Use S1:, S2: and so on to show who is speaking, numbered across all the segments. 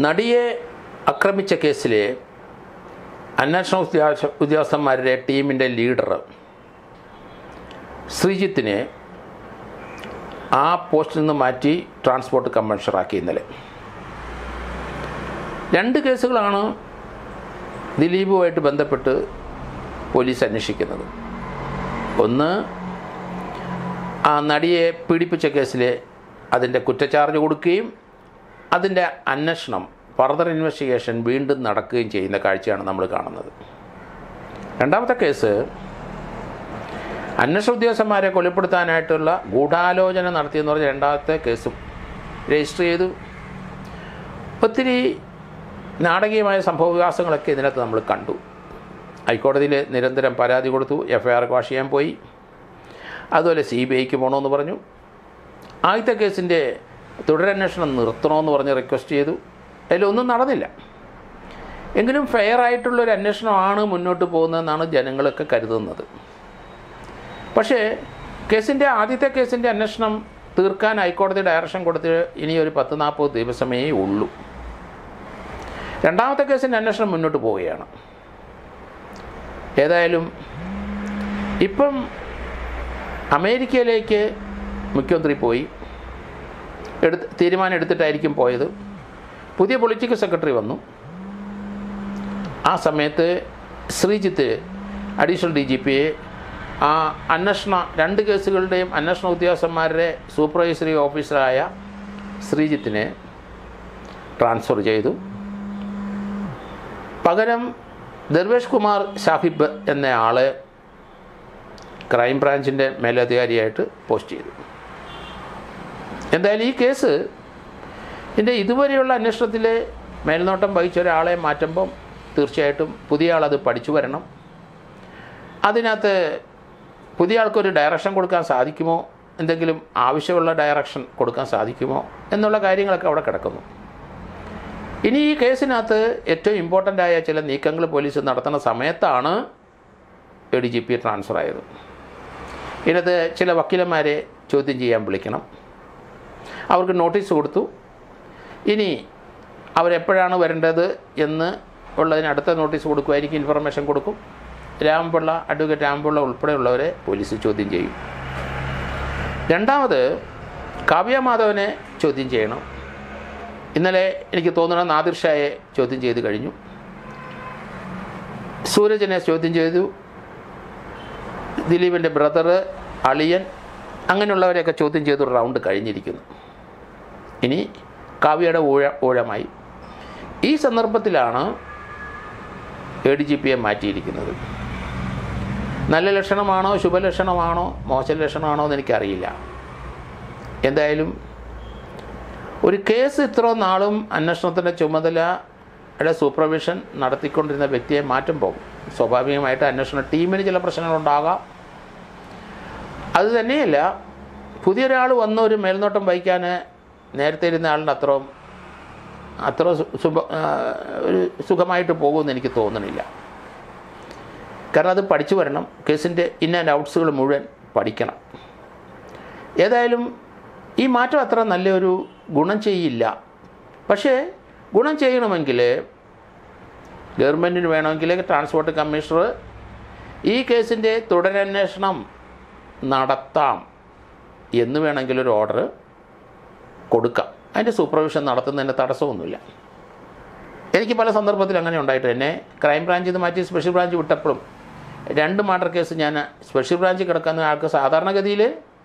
S1: നടിയെ ആക്രമിച്ച കേസിലെ അന്വേഷണ ഉദ്യോഗ ഉദ്യോഗസ്ഥന്മാരുടെ ടീമിൻ്റെ ലീഡർ ശ്രീജിത്തിനെ ആ പോസ്റ്റിൽ നിന്ന് മാറ്റി ട്രാൻസ്പോർട്ട് കമ്മീഷണറാക്കി ഇന്നലെ രണ്ട് കേസുകളാണ് ദിലീപുമായിട്ട് ബന്ധപ്പെട്ട് പോലീസ് അന്വേഷിക്കുന്നത് ഒന്ന് ആ നടിയെ പീഡിപ്പിച്ച കേസിൽ അതിൻ്റെ കുറ്റച്ചാർജ് കൊടുക്കുകയും അതിൻ്റെ അന്വേഷണം ഫർദർ ഇൻവെസ്റ്റിഗേഷൻ വീണ്ടും നടക്കുകയും ചെയ്യുന്ന കാഴ്ചയാണ് നമ്മൾ കാണുന്നത് രണ്ടാമത്തെ കേസ് അന്വേഷണ ഉദ്യോഗസ്ഥന്മാരെ കൊലപ്പെടുത്താനായിട്ടുള്ള ഗൂഢാലോചന നടത്തിയെന്ന് പറഞ്ഞ രണ്ടാമത്തെ കേസും രജിസ്റ്റർ ചെയ്തു ഒത്തിരി നാടകീയമായ സംഭവവികാസങ്ങളൊക്കെ ഇതിനകത്ത് നമ്മൾ കണ്ടു ഹൈക്കോടതിയിൽ നിരന്തരം പരാതി കൊടുത്തു എഫ് ഐ ആർ വാഷ് ചെയ്യാൻ പോയി അതുപോലെ സി ബി ഐക്ക് പോകണമെന്ന് പറഞ്ഞു ആദ്യത്തെ കേസിൻ്റെ തുടരന്വേഷണം നിർത്തണമെന്ന് പറഞ്ഞ് റിക്വസ്റ്റ് ചെയ്തു അതിലൊന്നും നടന്നില്ല എങ്കിലും ഫെയർ ആയിട്ടുള്ളൊരു അന്വേഷണമാണ് മുന്നോട്ട് പോകുന്നതെന്നാണ് ജനങ്ങളൊക്കെ കരുതുന്നത് പക്ഷേ കേസിൻ്റെ ആദ്യത്തെ കേസിൻ്റെ അന്വേഷണം തീർക്കാൻ ഹൈക്കോടതി ഡയറക്ഷൻ കൊടുത്ത് ഇനി ഒരു പത്ത് നാൽപ്പത് ദിവസമേ ഉള്ളൂ രണ്ടാമത്തെ കേസിൻ്റെ അന്വേഷണം മുന്നോട്ട് പോവുകയാണ് ഏതായാലും ഇപ്പം അമേരിക്കയിലേക്ക് മുഖ്യമന്ത്രി പോയി എടുത്ത് തീരുമാനം എടുത്തിട്ടായിരിക്കും പോയത് പുതിയ പൊളിറ്റിക്കൽ സെക്രട്ടറി വന്നു ആ സമയത്ത് ശ്രീജിത്ത് അഡീഷണൽ ഡി ജി പിയെ ആ അന്വേഷണ രണ്ട് കേസുകളുടെയും അന്വേഷണ ഉദ്യോഗസ്ഥന്മാരുടെ സൂപ്പർവൈസറി ഓഫീസറായ ശ്രീജിത്തിനെ ട്രാൻസ്ഫർ ചെയ്തു പകരം ദർവേഷ് കുമാർ സാഹിബ് എന്ന ആളെ ക്രൈം ബ്രാഞ്ചിൻ്റെ മേലധികാരിയായിട്ട് പോസ്റ്റ് ചെയ്തു എന്തായാലും ഈ കേസ് ഇതിൻ്റെ ഇതുവരെയുള്ള അന്വേഷണത്തിൽ മേൽനോട്ടം വഹിച്ച ഒരാളെ മാറ്റുമ്പം തീർച്ചയായിട്ടും പുതിയ ആളത് പഠിച്ചു വരണം അതിനകത്ത് പുതിയ ആൾക്കൊരു ഡയറക്ഷൻ കൊടുക്കാൻ സാധിക്കുമോ എന്തെങ്കിലും ആവശ്യമുള്ള ഡയറക്ഷൻ കൊടുക്കാൻ സാധിക്കുമോ എന്നുള്ള കാര്യങ്ങളൊക്കെ അവിടെ കിടക്കുന്നു ഇനി ഈ കേസിനകത്ത് ഏറ്റവും ഇമ്പോർട്ടൻ്റ് ആയ ചില നീക്കങ്ങൾ പോലീസ് നടത്തുന്ന സമയത്താണ് A D G P transfer ആയത് ഇതിനകത്ത് ചില വക്കീലന്മാരെ ചോദ്യം ചെയ്യാൻ വിളിക്കണം അവർക്ക് നോട്ടീസ് കൊടുത്തു ഇനി അവരെപ്പോഴാണ് വരേണ്ടത് എന്ന് ഉള്ളതിന് അടുത്ത നോട്ടീസ് കൊടുക്കുമായിരിക്കും ഇൻഫർമേഷൻ കൊടുക്കും രാമപിള്ള അഡ്വക്കേറ്റ് രാമപിള്ള ഉൾപ്പെടെയുള്ളവരെ പോലീസ് ചോദ്യം ചെയ്യും രണ്ടാമത് കാവ്യ മാധവനെ ചോദ്യം ചെയ്യണം ഇന്നലെ എനിക്ക് തോന്നുന്ന നാദിർ ഷായെ ചോദ്യം ചെയ്ത് കഴിഞ്ഞു സൂരജിനെ ചോദ്യം ചെയ്തു ദിലീപിൻ്റെ ബ്രദർ അളിയൻ അങ്ങനെയുള്ളവരെയൊക്കെ ചോദ്യം ചെയ്തൊരു റൗണ്ട് കഴിഞ്ഞിരിക്കുന്നു ഇനി കാവ്യയുടെ ഊഴ ഊഴമായി ഈ സന്ദർഭത്തിലാണ് എ ഡി ജി പിയെ മാറ്റിയിരിക്കുന്നത് നല്ല ലക്ഷണമാണോ ശുഭലക്ഷണമാണോ മോശം ലക്ഷണമാണോ എന്ന് എനിക്കറിയില്ല എന്തായാലും ഒരു കേസ് ഇത്ര നാളും അന്വേഷണത്തിൻ്റെ ചുമതലയുടെ സൂപ്പർവിഷൻ നടത്തിക്കൊണ്ടിരുന്ന വ്യക്തിയെ മാറ്റുമ്പോൾ സ്വാഭാവികമായിട്ട് അന്വേഷണ ടീമിന് ചില പ്രശ്നങ്ങളുണ്ടാകാം അത് തന്നെയല്ല പുതിയൊരാൾ വന്ന ഒരു മേൽനോട്ടം വഹിക്കാൻ നേരത്തെ ഇരുന്ന ആളിൻ്റെ അത്രയും അത്ര സു- സുഖ ആ, ഒരു സുഖമായിട്ട് പോകുമെന്ന് എനിക്ക് തോന്നണില്ല കാരണം അത് പഠിച്ചു വരണം കേസിൻ്റെ ഇൻ ആൻഡ് ഔട്ട്സുകൾ മുഴുവൻ പഠിക്കണം ഏതായാലും ഈ മാറ്റം അത്ര നല്ലൊരു ഗുണം ചെയ്യില്ല പക്ഷേ ഗുണം ചെയ്യണമെങ്കിൽ ഗവൺമെൻറ്റിന് വേണമെങ്കിൽ ട്രാൻസ്പോർട്ട് കമ്മീഷണർ ഈ കേസിൻ്റെ തുടരന്വേഷണം നടത്താം എന്ന് വേണമെങ്കിൽ ഒരു ഓർഡർ കൊടുക്കാം അതിൻ്റെ സൂപ്പർവിഷൻ നടത്തുന്നതിന് തടസ്സമൊന്നുമില്ല എനിക്ക് പല സന്ദർഭത്തിൽ അങ്ങനെ ഉണ്ടായിട്ട് എന്നെ ക്രൈം ബ്രാഞ്ചിൽ നിന്ന് മാറ്റി സ്പെഷ്യൽ ബ്രാഞ്ച് വിട്ടപ്പോഴും രണ്ട് മർഡർ കേസ് ഞാൻ സ്പെഷ്യൽ ബ്രാഞ്ചിൽ കിടക്കുന്ന ആൾക്ക് സാധാരണഗതിയിൽ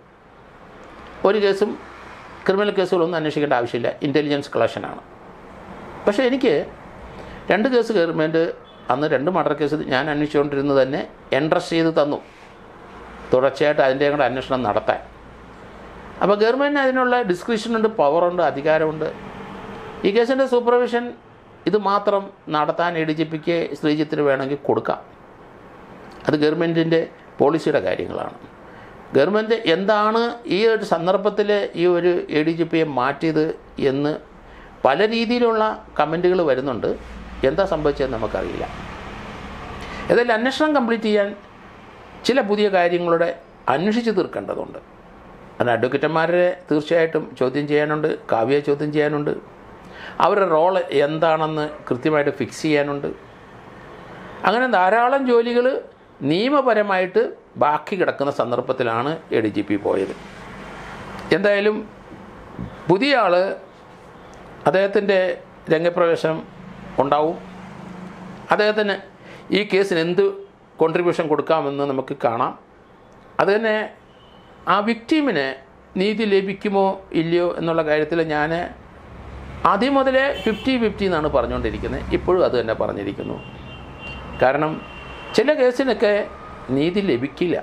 S1: ഒരു കേസും ക്രിമിനൽ കേസുകളൊന്നും അന്വേഷിക്കേണ്ട ആവശ്യമില്ല ഇൻ്റലിജൻസ് കളക്ഷനാണ് പക്ഷേ എനിക്ക് രണ്ട് കേസ് ഗവൺമെൻറ് അന്ന് രണ്ട് മർഡർ കേസ് ഞാൻ അന്വേഷിച്ചുകൊണ്ടിരുന്നത് തന്നെ എൻട്രസ്റ്റ് ചെയ്ത് തന്നു തുടർച്ചയായിട്ട് അതിൻ്റെ കൂടെ അന്വേഷണം നടത്താൻ അപ്പോൾ ഗവൺമെൻറ്റിന് അതിനുള്ള ഡിസ്ക്രിപ്ഷനുണ്ട് പവറുണ്ട് അധികാരമുണ്ട് ഈ കേസിൻ്റെ സൂപ്പർവിഷൻ ഇത് മാത്രം നടത്താൻ എ ഡി ജി പിക്ക് ശ്രീജിത്തിന് വേണമെങ്കിൽ കൊടുക്കാം അത് ഗവൺമെൻറ്റിൻ്റെ പോളിസിയുടെ കാര്യങ്ങളാണ് ഗവൺമെൻറ് എന്താണ് ഈ ഒരു സന്ദർഭത്തിൽ ഈ ഒരു എ ഡി ജി പിയെ മാറ്റിയത് എന്ന് പല രീതിയിലുള്ള കമൻറ്റുകൾ വരുന്നുണ്ട് എന്താ സംഭവിച്ചതെന്ന് നമുക്കറിയില്ല ഏതായാലും അന്വേഷണം കംപ്ലീറ്റ് ചെയ്യാൻ ചില പുതിയ കാര്യങ്ങളുടെ അന്വേഷിച്ച് തീർക്കേണ്ടതുണ്ട് അതിന് അഡ്വക്കേറ്റന്മാരെ തീർച്ചയായിട്ടും ചോദ്യം ചെയ്യാനുണ്ട് കാവ്യയെ ചോദ്യം ചെയ്യാനുണ്ട് അവരുടെ റോൾ എന്താണെന്ന് കൃത്യമായിട്ട് ഫിക്സ് ചെയ്യാനുണ്ട് അങ്ങനെ ധാരാളം ജോലികൾ നിയമപരമായിട്ട് ബാക്കി കിടക്കുന്ന സന്ദർഭത്തിലാണ് എ ഡി ജി പി പോയത് എന്തായാലും പുതിയ ആൾ അദ്ദേഹത്തിൻ്റെ രംഗപ്രവേശം ഉണ്ടാവും അദ്ദേഹത്തിന് ഈ കേസിന് എന്ത് കോൺട്രിബ്യൂഷൻ കൊടുക്കാമെന്ന് നമുക്ക് കാണാം അത് തന്നെ ആ വിക്ടീമിന് നീതി ലഭിക്കുമോ ഇല്ലയോ എന്നുള്ള കാര്യത്തിൽ ഞാൻ ആദ്യം മുതലേ ഫിഫ്റ്റി ഫിഫ്റ്റി എന്നാണ് പറഞ്ഞുകൊണ്ടിരിക്കുന്നത് ഇപ്പോഴും അത് തന്നെ പറഞ്ഞിരിക്കുന്നു കാരണം ചില കേസിനൊക്കെ നീതി ലഭിക്കില്ല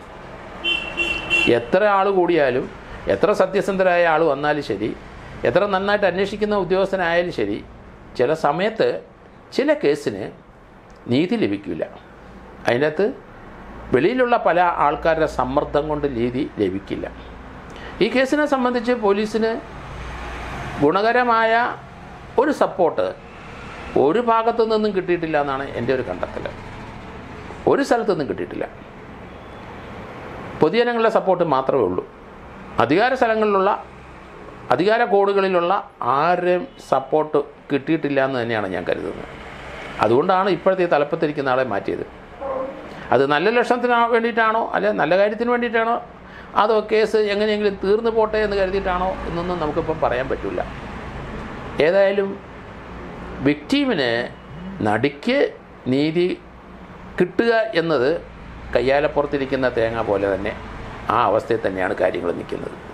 S1: എത്ര ആൾ കൂടിയാലും എത്ര സത്യസന്ധരായ ആൾ വന്നാലും ശരി എത്ര നന്നായിട്ട് അന്വേഷിക്കുന്ന ഉദ്യോഗസ്ഥനായാലും ശരി ചില സമയത്ത് ചില കേസിന് നീതി ലഭിക്കില്ല അതിനകത്ത് വെളിയിലുള്ള പല ആൾക്കാരുടെ സമ്മർദ്ദം കൊണ്ട് നീതി ലഭിക്കില്ല ഈ കേസിനെ സംബന്ധിച്ച് പോലീസിന് ഗുണകരമായ ഒരു സപ്പോർട്ട് ഒരു ഭാഗത്തു നിന്നും കിട്ടിയിട്ടില്ല എന്നാണ് എൻ്റെ ഒരു കണ്ടെത്തൽ ഒരു സ്ഥലത്തു നിന്നും കിട്ടിയിട്ടില്ല പൊതുജനങ്ങളുടെ സപ്പോർട്ട് മാത്രമേ ഉള്ളൂ അധികാര സ്ഥലങ്ങളിലുള്ള അധികാര കോഡുകളിലുള്ള ആരുടെയും സപ്പോർട്ട് കിട്ടിയിട്ടില്ല എന്ന് തന്നെയാണ് ഞാൻ കരുതുന്നത് അതുകൊണ്ടാണ് ഇപ്പോഴത്തെ ഈ തലപ്പത്തിരിക്കുന്ന ആളെ മാറ്റിയത് അത് നല്ല ലക്ഷണത്തിന് വേണ്ടിയിട്ടാണോ അല്ലെ നല്ല കാര്യത്തിന് വേണ്ടിയിട്ടാണോ അതോ കേസ് എങ്ങനെയെങ്കിലും തീർന്നു പോട്ടെ എന്ന് കരുതിയിട്ടാണോ എന്നൊന്നും നമുക്കിപ്പം പറയാൻ പറ്റില്ല ഏതായാലും വിക്ടീമിന് നടിക്ക് നീതി കിട്ടുക എന്നത് കയ്യാലപ്പുറത്തിരിക്കുന്ന തേങ്ങ പോലെ തന്നെ ആ അവസ്ഥയിൽ തന്നെയാണ് കാര്യങ്ങൾ നിൽക്കുന്നത്